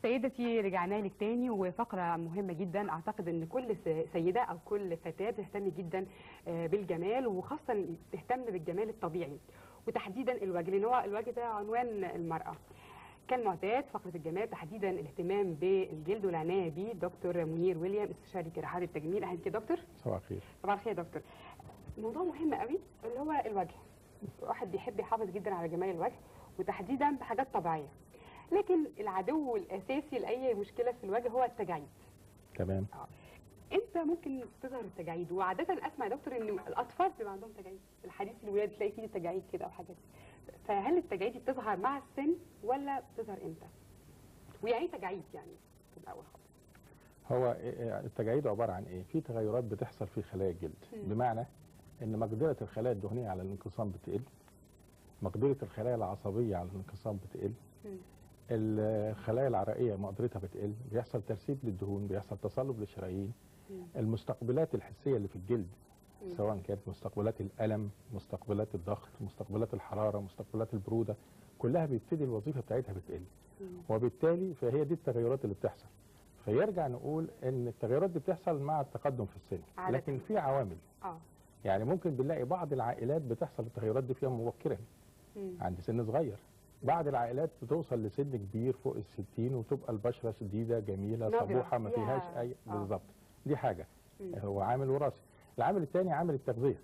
سيدتي رجعنا لك تاني وفقرة مهمة جدا أعتقد أن كل س- سيدة أو كل فتاة بتهتم جدا آه، بالجمال وخاصة تهتم بالجمال الطبيعي وتحديدا الوجه لأن هو الوجه ده عنوان المرأة كان معتاد فقرة الجمال تحديدا الاهتمام بالجلد والعناية بيه دكتور منير ويليام استشاري جراحات التجميل أهلا بك يا دكتور صباح الخير صباح الخير يا دكتور موضوع مهم قوي اللي هو الوجه الواحد بيحب يحافظ جدا على جمال الوجه وتحديدا بحاجات طبيعيه لكن العدو الاساسي لاي مشكله في الوجه هو التجاعيد تمام امتى ممكن تظهر التجاعيد وعاده اسمع يا دكتور ان الاطفال بيبقى عندهم تجاعيد الحديث الولاد تلاقي فيه تجاعيد كده او حاجات فهل التجاعيد دي بتظهر مع السن ولا بتظهر امتى ويعني ايه تجاعيد يعني في الاول خالص هو إيه- التجاعيد عباره عن ايه؟ في تغيرات بتحصل في خلايا الجلد مم. بمعنى ان مقدره الخلايا الدهنيه على الانقسام بتقل مقدره الخلايا العصبيه على الانقسام بتقل مم. الخلايا العرقيه مقدرتها بتقل بيحصل ترسيب للدهون بيحصل تصلب للشرايين مم. المستقبلات الحسيه اللي في الجلد مم. سواء كانت مستقبلات الالم مستقبلات الضغط مستقبلات الحراره مستقبلات البروده كلها بيبتدي الوظيفه بتاعتها بتقل مم. وبالتالي فهي دي التغيرات اللي بتحصل فيرجع نقول ان التغيرات دي بتحصل مع التقدم في السن عادة. لكن في عوامل اه يعني ممكن بنلاقي بعض العائلات بتحصل التغيرات دي فيها مبكرا مم. عند سن صغير بعض العائلات بتوصل لسن كبير فوق الستين وتبقى البشره شديده جميله نضرة. صبوحه ما فيها- فيهاش اي آه. بالظبط دي حاجه مم. هو عامل وراثي العامل الثاني عامل التغذيه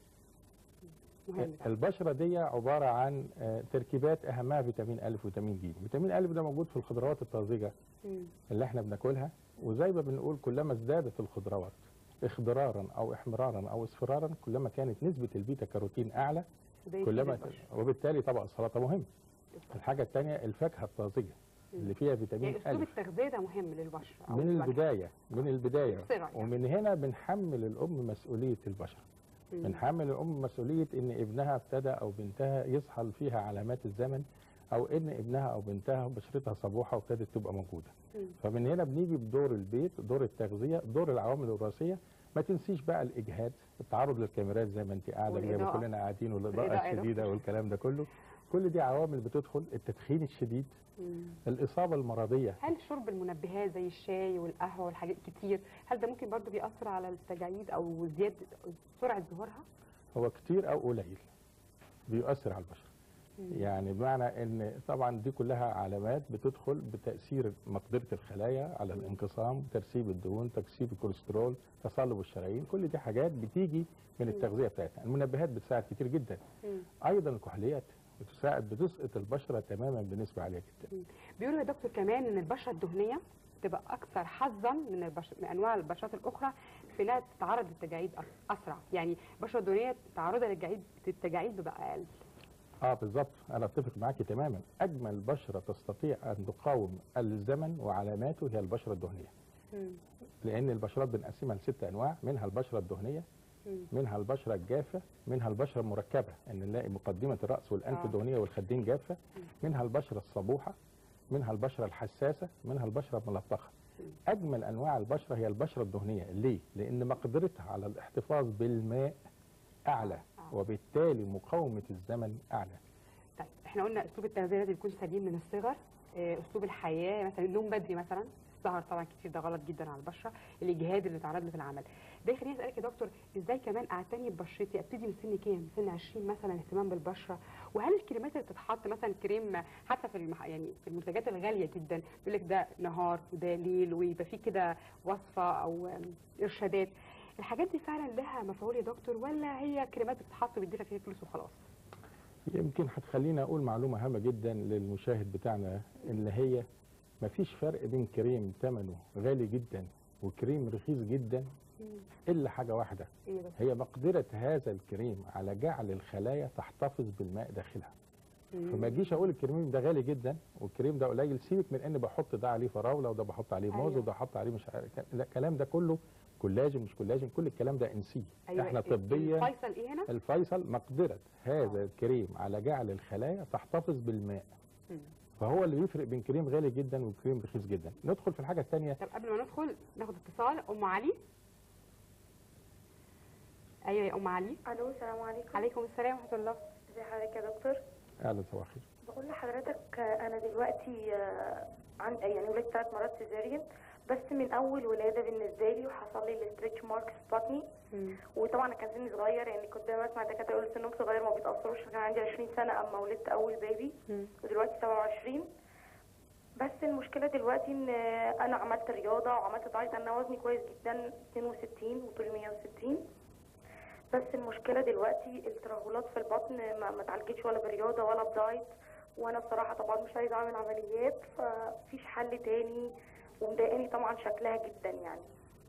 مهم ده. البشره دي عباره عن آه، تركيبات اهمها فيتامين ا وفيتامين ج فيتامين ا ده موجود في الخضروات الطازجه مم. اللي احنا بناكلها وزي ما بنقول كلما ازدادت الخضروات اخضرارا او احمرارا او اصفرارا كلما كانت نسبه البيتا كاروتين اعلى ده كلما يفيد البشرة. وبالتالي طبق السلطه مهم الحاجه الثانيه الفاكهه الطازجه اللي فيها فيتامين يعني اسلوب أ التغذيه ده مهم للبشره أو من للوجه. البدايه من البدايه الصغر يعني. ومن هنا بنحمل الام مسؤوليه البشره مم. بنحمل الام مسؤوليه ان ابنها ابتدى او بنتها يظهر فيها علامات الزمن او ان ابنها او بنتها بشرتها صبوحه وابتدت تبقى موجوده مم. فمن هنا بنيجي بدور البيت دور التغذيه دور العوامل الوراثيه ما تنسيش بقى الاجهاد التعرض للكاميرات زي ما انت قاعده زي ما والإضاءة. كلنا قاعدين والاضاءه والإضاءة يا الشديده دكتور. والكلام ده كله كل دي عوامل بتدخل التدخين الشديد مم. الاصابه المرضيه هل شرب المنبهات زي الشاي والقهوه والحاجات كتير هل ده ممكن برضو بيأثر على التجاعيد او زياده سرعه ظهورها؟ هو كتير او قليل بيؤثر على البشره مم. يعني بمعنى ان طبعا دي كلها علامات بتدخل بتاثير مقدره الخلايا على الانقسام ترسيب الدهون تكسيب الكوليسترول تصلب الشرايين كل دي حاجات بتيجي من التغذيه بتاعتنا المنبهات بتساعد كتير جدا مم. ايضا الكحوليات بتساعد بتسقط البشره تماما بنسبه عاليه جدا بيقولوا يا دكتور كمان ان البشره الدهنيه تبقى اكثر حظا من البشر من انواع البشرات الاخرى في انها تتعرض للتجاعيد أس- اسرع يعني البشره الدهنيه تعرضها للتجاعيد التجاعيد بيبقى اقل اه بالظبط انا اتفق معاكي تماما اجمل بشره تستطيع ان تقاوم الزمن وعلاماته هي البشره الدهنيه مم. لان البشرات بنقسمها لست انواع منها البشره الدهنيه مم. منها البشره الجافه منها البشره المركبه ان نلاقي مقدمه الراس والانف آه. دهنيه والخدين جافه منها البشره الصبوحه منها البشره الحساسه منها البشره الملطخه اجمل انواع البشره هي البشره الدهنيه ليه لان مقدرتها على الاحتفاظ بالماء اعلى آه. وبالتالي مقاومه الزمن اعلى طيب احنا قلنا اسلوب التغذيه لازم يكون سليم من الصغر آه، اسلوب الحياه مثلا النوم بدري مثلا السهر طبعا كتير ده غلط جدا على البشره الاجهاد اللي بيتعرض له في العمل ده يخليني اسالك يا دكتور ازاي كمان اعتني ببشرتي ابتدي من سن كام سن 20 مثلا اهتمام بالبشره وهل الكريمات اللي بتتحط مثلا كريم حتى في المح... يعني في المنتجات الغاليه جدا بيقول لك ده نهار وده ليل ويبقى فيه كده وصفه او آم، ارشادات الحاجات دي فعلا لها مفعول يا دكتور ولا هي كريمات بتتحط وبيدفع فيها فلوس وخلاص يمكن هتخلينا اقول معلومه هامه جدا للمشاهد بتاعنا ان هي مفيش فرق بين كريم ثمنه غالي جدا وكريم رخيص جدا مم. الا حاجه واحده ايه بس هي مقدره هذا الكريم على جعل الخلايا تحتفظ بالماء داخلها مم. فما اجيش اقول الكريم ده غالي جدا والكريم ده قليل سيبك من ان بحط ده عليه فراوله وده بحط عليه موز أيوة. وده بحط عليه مش عارف لا الكلام ده كله كولاجين مش كولاجين كل الكلام ده انسيه احنا طبيا الفيصل ايه هنا؟ الفيصل مقدره هذا الكريم على جعل الخلايا تحتفظ بالماء مم. فهو اللي بيفرق بين كريم غالي جدا وكريم رخيص جدا ندخل في الحاجه الثانيه طب قبل ما ندخل ناخد اتصال ام علي ايوه يا ام علي الو السلام عليكم عليكم السلام ورحمه الله ازي حضرتك يا دكتور اهلا صباح الخير بقول لحضرتك آه، انا دلوقتي آه، عن يعني ولدت ثلاث مرات سيزاريان بس من اول ولاده بالنسبه لي وحصل لي الاستريتش ماركس في بطني مم. وطبعا كان سني صغير يعني كنت دايما بسمع الدكاتره يقولوا سنهم صغير ما بيتاثروش كان عندي 20 سنه اما ولدت اول بيبي مم. ودلوقتي 27 بس المشكله دلوقتي ان انا عملت رياضه وعملت دايت انا وزني كويس جدا 62 وطولي 160 بس المشكله دلوقتي الترهلات في البطن ما ما اتعالجتش ولا برياضه ولا بدايت وانا بصراحه طبعا مش عايزه اعمل عمليات فمفيش حل تاني ومضايقاني طبعا شكلها جدا يعني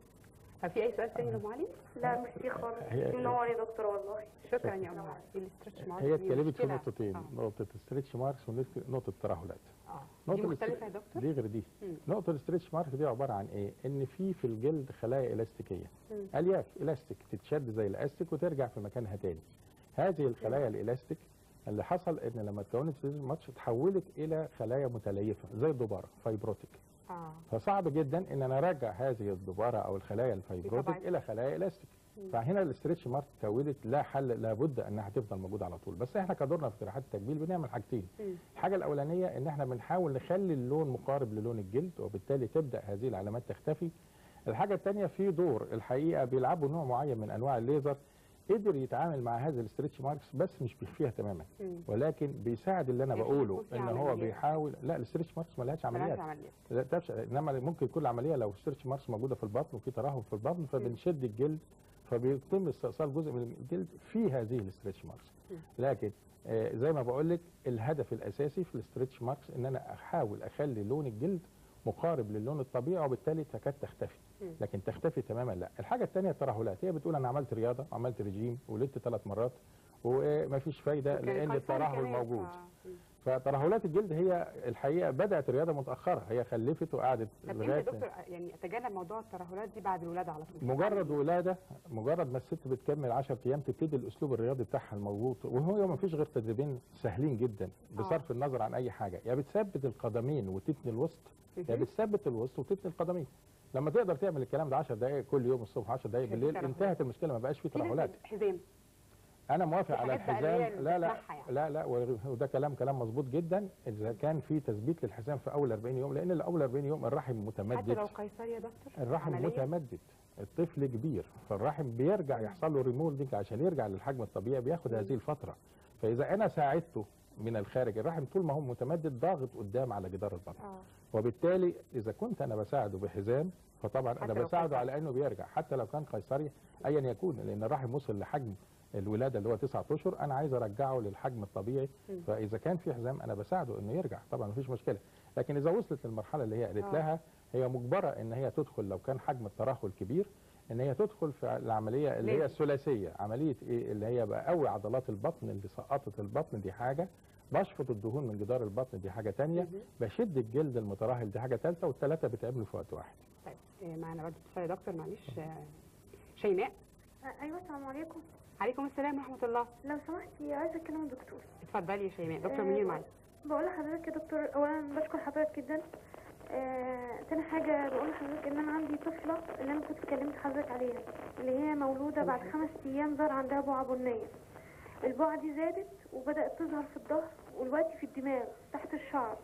طب في اي سؤال تاني يا ام علي؟ لا ميرسي خالص هي- منور يا دكتور والله شكرا يا ام علي الاسترتش مارك هي دي اتكلمت في مشكلة. نقطتين اه نقطه ستريتش ماركس ونقطه ترهلات اه نقطة دي مختلفه يا الاست- دكتور؟ دي غير دي مم. نقطة الاستريتش مارك دي عبارة عن ايه؟ ان في في الجلد خلايا الاستيكية مم. الياف الاستيك تتشد زي الاستيك وترجع في مكانها تاني هذه الخلايا الالاستيك اللي حصل ان لما اتكونت في الماتش اتحولت الى خلايا متليفة زي الدبارة فايبروتيك اه فصعب جدا ان انا ارجع هذه الدبارة او الخلايا الفايبروتيك بطبيعتها. الى خلايا الاستيك مم. فهنا الاستريتش مارك اتكونت لا حل لابد انها هتفضل موجوده على طول بس احنا كدورنا في جراحات التجميل بنعمل حاجتين مم. الحاجه الاولانيه ان احنا بنحاول نخلي اللون مقارب للون الجلد وبالتالي تبدا هذه العلامات تختفي الحاجه الثانيه في دور الحقيقه بيلعبوا نوع معين من انواع الليزر قدر يتعامل مع هذه الاستريتش ماركس بس مش بيخفيها تماما مم. ولكن بيساعد اللي انا يعني بقوله يكون في ان هو عمليات. بيحاول لا الاستريتش ماركس ما لهاش ملهاش عمليات عمليات لا تفشل انما ممكن كل عمليه لو ستريتش ماركس موجوده في البطن وفي ترهل في البطن فبنشد الجلد فبيتم استئصال جزء من الجلد في هذه الاستريتش ماركس مم. لكن آه، زي ما بقول لك الهدف الاساسي في الاستريتش ماركس ان انا احاول اخلي لون الجلد مقارب للون الطبيعي وبالتالي تكاد تختفي مم. لكن تختفي تماما لا الحاجه الثانيه الترهلات هي بتقول انا عملت رياضه عملت رجيم ولدت ثلاث مرات ومفيش فايده وكان لان قيصري الترهل كمان، موجود ف- مم. فترهلات الجلد هي الحقيقه بدات الرياضه متاخره هي خلفت وقعدت طب امتى يا لغايه دكتور يعني اتجنب موضوع الترهلات دي بعد الولاده على طول مجرد ولاده مجرد ما الست بتكمل 10 ايام تبتدي الاسلوب الرياضي بتاعها المضبوط وهو ما فيش غير تدريبين سهلين جدا بصرف النظر عن اي حاجه يا بتثبت القدمين وتتني الوسط يا مهم. بتثبت الوسط وتتني القدمين لما تقدر تعمل الكلام ده 10 دقائق كل يوم الصبح 10 دقائق مش هيبقى بالليل ترهلات. انتهت المشكله ما بقاش فيه في ناس ترهلات حزام انا موافق في على حاجات بقى اللي هي الحزام لا لا بنسمعها يعني. لا لا وده كلام كلام مظبوط جدا اذا كان في تثبيت للحزام في اول 40 يوم لان اول 40 يوم الرحم حتى متمدد لو قيصري يا دكتور الرحم عملية؟ متمدد الطفل كبير فالرحم بيرجع يحصل له ريمولدنج عشان يرجع للحجم الطبيعي بياخد مم. هذه الفتره فاذا انا ساعدته من الخارج الرحم طول ما هو متمدد ضاغط قدام على جدار البطن اه وبالتالي اذا كنت انا بساعده بحزام فطبعا حتى انا لو بساعده قيصري. على انه بيرجع حتى لو كان قيصري ايا يكون لان الرحم وصل لحجم الولاده اللي هو تسعة اشهر انا عايز ارجعه للحجم الطبيعي مم. فاذا كان في حزام انا بساعده انه يرجع طبعا مفيش مشكله لكن اذا وصلت للمرحله اللي هي قالت آه. لها هي مجبره ان هي تدخل لو كان حجم الترهل كبير ان هي تدخل في العمليه اللي هي لازم. الثلاثيه عمليه ايه اللي هي بقوي عضلات البطن اللي سقطت البطن دي حاجه بشفط الدهون من جدار البطن دي حاجه تانية مهم. بشد الجلد المترهل دي حاجه ثالثه والثلاثه بيتعملوا في وقت واحد طيب آه، معنا برضه اتصال يا دكتور معلش آه، شيماء ايوه السلام عليكم عليكم السلام ورحمه الله لو سمحتي عايزه اتكلم الدكتور اتفضلي يا شيماء دكتور آه، منير معاك بقول لحضرتك يا دكتور اولا بشكر حضرتك جدا آه، تاني حاجة بقول لحضرتك ان انا عندي طفلة اللي انا كنت كلمت حضرتك عليها اللي هي مولودة بعد خمس ايام ظهر عندها بقعة بنية البقعة دي زادت وبدأت تظهر في الظهر والوقت في الدماغ تحت الشعر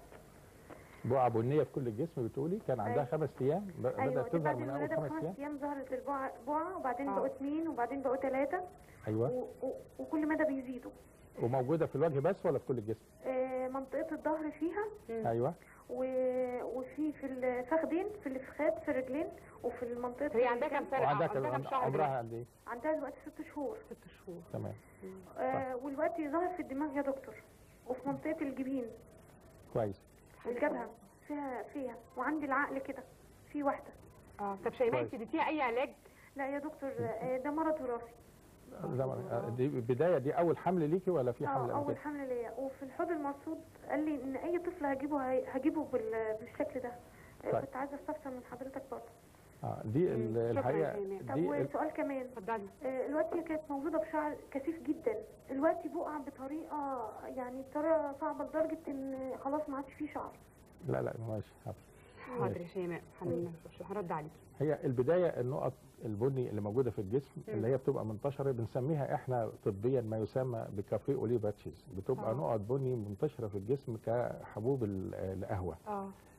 بقعه بنيه في كل الجسم بتقولي كان عندها أيوة. خمس ايام ب- ايوه بدات دي تظهر بعد من اول الولادة خمس بخمس ايام ايام ظهرت البقعة بقعة وبعدين آه. بقوا اتنين وبعدين بقوا تلاتة ايوه و- و- وكل مدى بيزيدوا وموجوده في الوجه بس ولا في كل الجسم آه، منطقة الظهر فيها مم. ايوه و- وفي في الفخدين في الفخاد في الرجلين وفي المنطقة هي عندها كام سنه وعندها آه، عندها كام كم شهر عمرها دلوقتي؟ قد ايه عندها دلوقتي ست شهور ست شهور تمام آه والوقت ظهر في الدماغ يا دكتور وفي منطقة الجبين كويس والجبهة فيها فيها وعندي العقل كده في واحدة اه طب شيماء كويس. انت اديتيها اي علاج لا يا دكتور آه ده مرض وراثي ده آه، دي بدايه دي اول حمل ليكي ولا في حمل اه قبل اول كده؟ حمل ليا وفي الحوض المرصود قال لي ان اي طفل هجيبه هي- هجيبه بال- بالشكل ده آه، طيب. كنت عايزه استفسر من حضرتك برضه اه دي ال- شكراً يا الحقيقه شيماء. طب دي ال- وسؤال كمان اتفضلي آه، الوقت هي كانت مولودة بشعر كثيف جدا الوقت بقع بطريقة يعني بطريقة صعبة لدرجة ان خلاص ما عادش فيه شعر لا لا ماشي حاضر. حاضر يا شيماء هن- هنرد عليكي هي البدايه النقط البني اللي موجوده في الجسم مم. اللي هي بتبقى منتشره بنسميها احنا طبيا ما يسمى بكافي اولي باتشز بتبقى آه. نقط بني منتشره في الجسم كحبوب ال- القهوه اه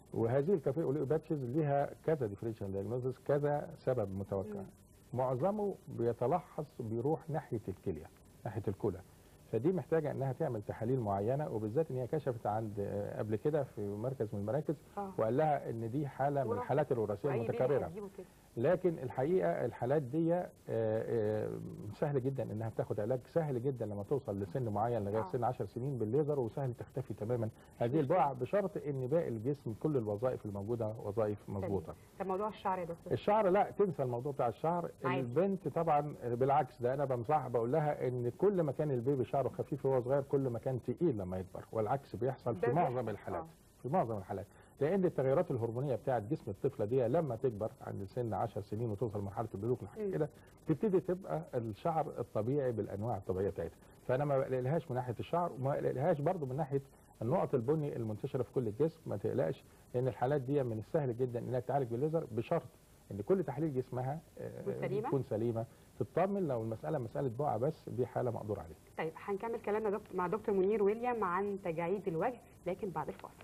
وهذه الكافيه اوليو باتشز ليها كذا ديفرنشال دايجنوزس كذا سبب متوقع مم. معظمه بيتلخص بيروح ناحيه الكليه ناحيه الكلى فدي محتاجه انها تعمل تحاليل معينه وبالذات ان هي كشفت عند آه، قبل كده في مركز من المراكز اه وقال لها ان دي حاله من وراثة. الحالات الوراثيه وأي بيه المتكرره هتجيبه كده. لكن الحقيقه الحالات دي آه، آه، سهل جدا انها بتاخد علاج سهل جدا لما توصل لسن معين لغايه آه. سن 10 سنين بالليزر وسهل تختفي تماما هذه مشكلة. البقع بشرط ان باقي الجسم كل الوظائف الموجوده وظائف مظبوطه طب موضوع الشعر يا دكتور الشعر لا تنسى الموضوع بتاع الشعر عادي. البنت طبعا بالعكس ده انا بنصحها بقول لها ان كل ما كان البيبي شعره خفيف وهو صغير كل ما كان تقيل لما يكبر والعكس بيحصل ده في معظم بيحصل، الحالات آه. في معظم الحالات لان التغيرات الهرمونيه بتاعت جسم الطفله دي لما تكبر عند سن 10 سنين وتوصل مرحله البلوغ مم. لحد كده تبتدي تبقى الشعر الطبيعي بالانواع الطبيعيه بتاعتها فانا ما بقلقلهاش من ناحيه الشعر وما بقلقلهاش برضو من ناحيه النقط البني المنتشره في كل الجسم ما تقلقش لان الحالات دي من السهل جدا انها تعالج بالليزر بشرط ان كل تحليل جسمها آه، تكون سليمة؟ تكون سليمه تطمن لو المساله مساله بقعه بس دي حاله مقدور عليها طيب هنكمل كلامنا دكتور مع دكتور منير ويليام عن تجاعيد الوجه لكن بعد الفاصل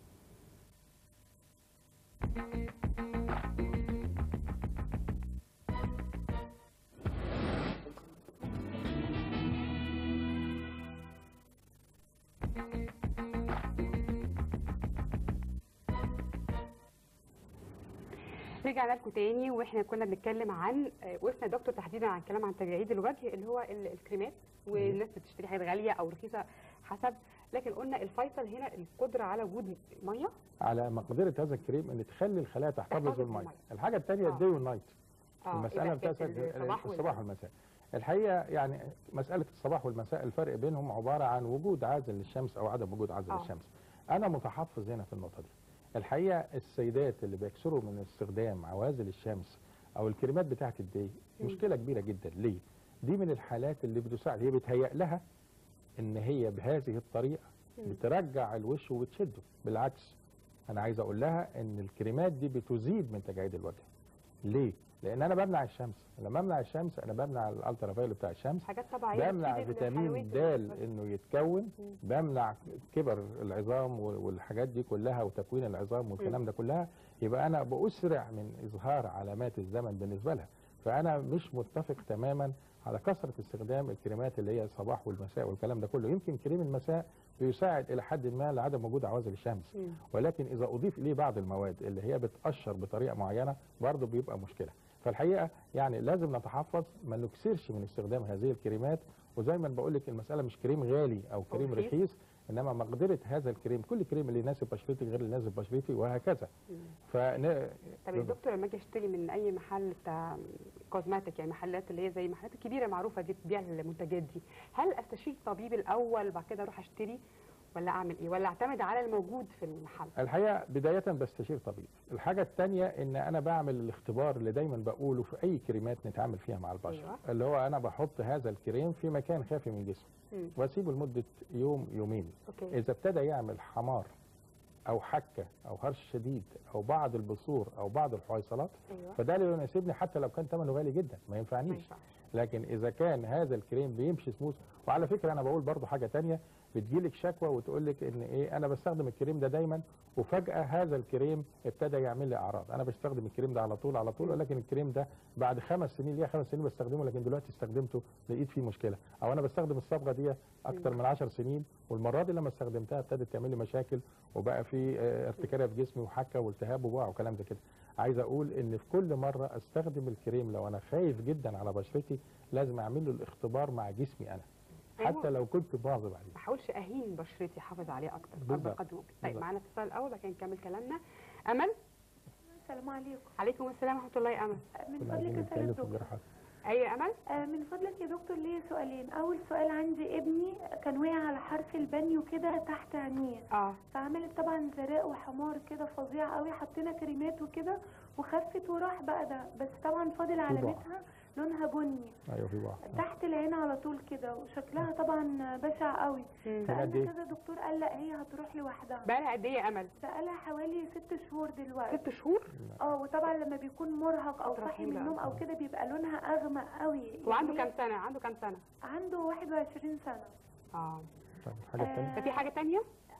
رجعنا لكم تاني واحنا كنا بنتكلم عن آه، وقفنا يا دكتور تحديدا عن الكلام عن تجاعيد الوجه اللي هو ال- الكريمات والناس بتشتري حاجات غاليه او رخيصه حسب لكن قلنا الفيصل هنا القدره على وجود ميه على مقدره هذا الكريم ان تخلي الخلايا تحتفظ تحتفظ بالميه بالمية. الحاجه الثانيه آه. الدي والنايت اه المساله يبقى بتاعت الصباح الصباح والمساء. والمساء الحقيقه يعني مساله الصباح والمساء الفرق بينهم عباره عن وجود عازل للشمس او عدم وجود عازل آه. للشمس انا متحفظ هنا في النقطه دي الحقيقه السيدات اللي بيكسروا من استخدام عوازل الشمس او الكريمات بتاعت الدي مم. مشكله كبيره جدا ليه دي من الحالات اللي بتساعد هي بتهيأ لها ان هي بهذه الطريقه مم. بترجع الوش وبتشده بالعكس انا عايز اقول لها ان الكريمات دي بتزيد من تجاعيد الوجه ليه لان انا بمنع الشمس لما بمنع الشمس انا بمنع الالترا فايولت بتاع الشمس حاجات طبيعيه بمنع بتفيد فيتامين الحيوية د البشرة. انه يتكون مم. بمنع كبر العظام وال- والحاجات دي كلها وتكوين العظام والكلام ده كلها يبقى انا باسرع من اظهار علامات الزمن بالنسبه لها فانا مش متفق تماما على كثره استخدام الكريمات اللي هي الصباح والمساء والكلام ده كله يمكن كريم المساء بيساعد الى حد ما لعدم وجود عوازل الشمس مم. ولكن اذا اضيف اليه بعض المواد اللي هي بتقشر بطريقه معينه برضه بيبقى مشكله فالحقيقه يعني لازم نتحفظ ما نكسرش من استخدام هذه الكريمات وزي ما بقول لك المساله مش كريم غالي او كريم رخيص. رخيص انما مقدره هذا الكريم كل كريم اللي يناسب بشرتك غير اللي يناسب بشرتي وهكذا مم. فن... طب يا دكتور لما اجي اشتري من اي محل بتاع كوزماتيك يعني محلات اللي هي زي محلات الكبيره معروفه دي بتبيع المنتجات دي هل استشير طبيب الاول وبعد كده اروح اشتري ولا اعمل ايه ولا اعتمد على الموجود في المحل الحقيقه بدايه بستشير طبيب الحاجه الثانيه ان انا بعمل الاختبار اللي دايما بقوله في اي كريمات نتعامل فيها مع البشر أيوة. اللي هو انا بحط هذا الكريم في مكان خافي من الجسم مم. واسيبه لمده يوم يومين اوكي اذا ابتدى يعمل حمار او حكه او هرش شديد او بعض البثور او بعض الحويصلات ايوه فده لا يناسبني حتى لو كان ثمنه غالي جدا ما ما ينفعنيش ينفعش لكن اذا كان هذا الكريم بيمشي سموث وعلى فكره انا بقول برضو حاجه تانية بتجيلك شكوى وتقول لك ان ايه انا بستخدم الكريم ده دايما وفجاه هذا الكريم ابتدى يعمل لي اعراض انا بستخدم الكريم ده على طول على طول ولكن الكريم ده بعد خمس سنين ليا خمس سنين بستخدمه لكن دلوقتي استخدمته لقيت فيه مشكله او انا بستخدم الصبغه دي اكتر من 10 سنين والمره دي لما استخدمتها ابتدت تعمل لي مشاكل وبقى في آه، ارتكاره في جسمي وحكه والتهاب وبقع وكلام زي كده عايز اقول ان في كل مره استخدم الكريم لو انا خايف جدا على بشرتي لازم اعمل له الاختبار مع جسمي انا أيوة. حتى لو كنت بواظب عليه ما احاولش اهين بشرتي احافظ عليها اكتر اكبر بالظبط. قدر ممكن طيب بالظبط. معانا اتصال الاول بعد كده نكمل كلامنا امل السلام عليكم عليكم السلام ورحمه الله يا امل من كنا فضلك عايزين اسال نتكلم في الدكتور الجراحات ايوه يا امل آه، من فضلك يا دكتور ليا سؤالين اول سؤال عندي ابني كان واقع على حرف البانيو كده تحت عينيه اه فعملت طبعا زراء وحمار كده فظيع قوي حطينا كريمات وكده وخفت وراح بقى ده بس طبعا فاضل علامتها لونها بني ايوه في بعض تحت العين على طول كده وشكلها طبعا بشع قوي مم. كان قد سألنا إيه؟ كذا دكتور قال لا هي هتروح لوحدها بقى لها قد ايه يا امل بقالها حوالي ست شهور دلوقتي ست شهور اه وطبعا لما بيكون مرهق او فترة صاحي من طويلة. النوم او كده بيبقى لونها اغمق قوي وعنده يعني كام سنه عنده كام سنه عنده 21 سنه اه طب الحاجه الثانيه ففي حاجه تانية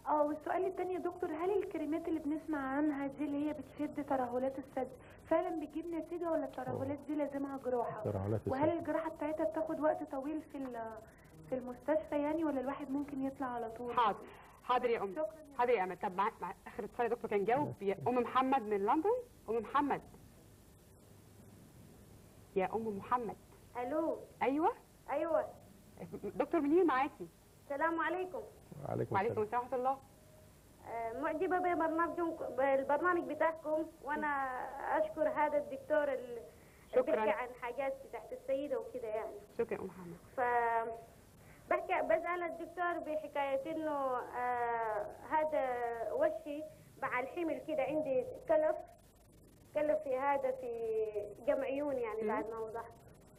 اه والسؤال التاني يا دكتور هل الكريمات اللي بنسمع عنها دي اللي هي بتشد ترهلات الثدي فعلا بتجيب نتيجه ولا الترهلات دي لازمها جراحه ترهلات وهل الثدي. الجراحه بتاعتها بتاخد وقت طويل في ال- في المستشفى يعني ولا الواحد ممكن يطلع على طول حاضر حاضر يا ام شكرا حاضر يا امل طب مع... مع اخر اتصال يا دكتور كان جاوب يا ام محمد من لندن ام محمد يا ام محمد الو ايوه ايوه دكتور منير معاكي السلام عليكم وعليكم وعليكم السلام السلام ورحمه الله آه، معجبه ببرنامجكم بالبرنامج بتاعكم وانا اشكر هذا الدكتور اللي شكراً. بيحكي عن حاجات بتاعت السيده وكده يعني شكرا يا ام محمد ف بحكي بسال الدكتور بحكايه انه آه هذا وشي مع الحمل كده عندي كلف كلف في هذا في جمع عيون يعني بعد ما وضحت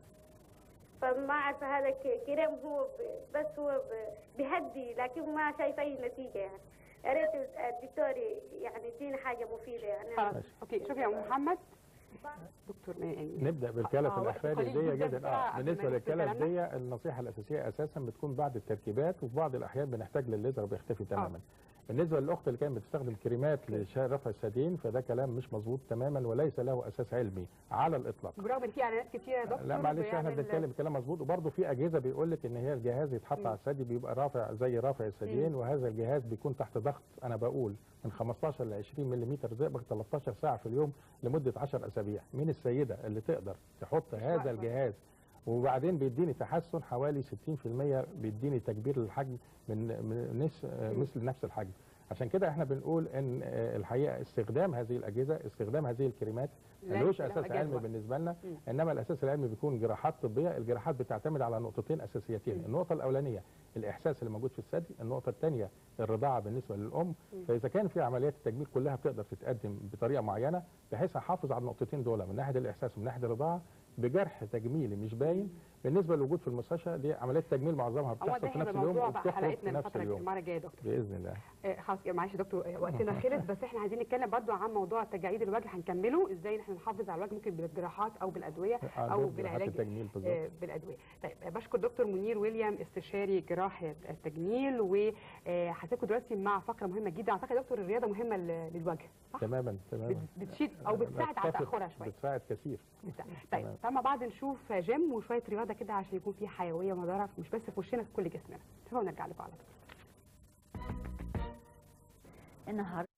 فما عارفه هذا ك- كريم هو ب- بس هو ب- بيهدي لكن ما شايفه اي نتيجه يعني يا ريت الدكتور يعني يدينا حاجه مفيده يعني خلاص ماشي. اوكي شكرا يا ام محمد دكتور يعني نبدا بالكلف آه، وقت الاحفادي قليل دي جداً جدا بسرعة اه قبل ما بالنسبه نختم للكلف كلامنا. دي النصيحه الاساسيه اساسا بتكون بعد التركيبات وفي بعض الاحيان بنحتاج للليزر بيختفي تماما بالنسبه للاخت اللي كانت بتستخدم كريمات لرفع الثديين فده كلام مش مظبوط تماما وليس له اساس علمي على الاطلاق برغم ان في اعلانات كتيره يا دكتور لا معلش احنا بيعمل- بنتكلم كلام مظبوط وبرضه في اجهزه بيقول لك ان هي الجهاز يتحط مم. على الثدي بيبقى رافع زي رافع الثديين وهذا الجهاز بيكون تحت ضغط انا بقول من 15 ل 20 ملم زئبق 13 ساعه في اليوم لمده 10 اسابيع مين السيده اللي تقدر تحط هذا واقفة. الجهاز وبعدين بيديني تحسن حوالي 60% بيديني تكبير للحجم من من نس مثل نفس الحجم عشان كده احنا بنقول ان آه، الحقيقه استخدام هذه الاجهزه استخدام هذه الكريمات لا ملوش له اساس أجازة. علمي بالنسبه لنا مم. انما الاساس العلمي بيكون جراحات طبيه الجراحات بتعتمد على نقطتين اساسيتين مم. النقطه الاولانيه الاحساس اللي موجود في الثدي النقطه الثانيه الرضاعه بالنسبه للام مم. فاذا كان في عمليات التجميل كلها بتقدر تتقدم بطريقه معينه بحيث احافظ على النقطتين دول من ناحيه الاحساس ومن ناحيه الرضاعه بجرح تجميلي مش باين بالنسبه للوجود في المستشفى دي عمليات تجميل معظمها هو بتحصل ده في نفس هيبقى اليوم موضوع بقى وبتخرج حلقتنا في نفس الفتره اليوم المره الجايه يا دكتور باذن الله آه، خلاص يا معلش يا دكتور آه، وقتنا خلص بس احنا عايزين نتكلم برضو عن موضوع تجاعيد الوجه هنكمله ازاي احنا نحافظ على الوجه ممكن بالجراحات او بالادويه آه، او ده جراحات بالعلاج التجميل بالظبط آه، بالادويه طيب آه، بشكر دكتور منير ويليام استشاري جراحه التجميل وهسيبكم دلوقتي مع فقره مهمه جدا اعتقد يا دكتور الرياضه مهمه لل- للوجه صح تماما تماما بت- بتشيل او بتساعد على بتخفف- تاخرها شويه بتساعد كثير بتساعد. طيب تمام. فما بعد نشوف جيم وشويه رياضه كده عشان يكون في حيويه ونضاره مش بس في وشنا في كل جسمنا شوفوا ونرجع لكم على طول النهارده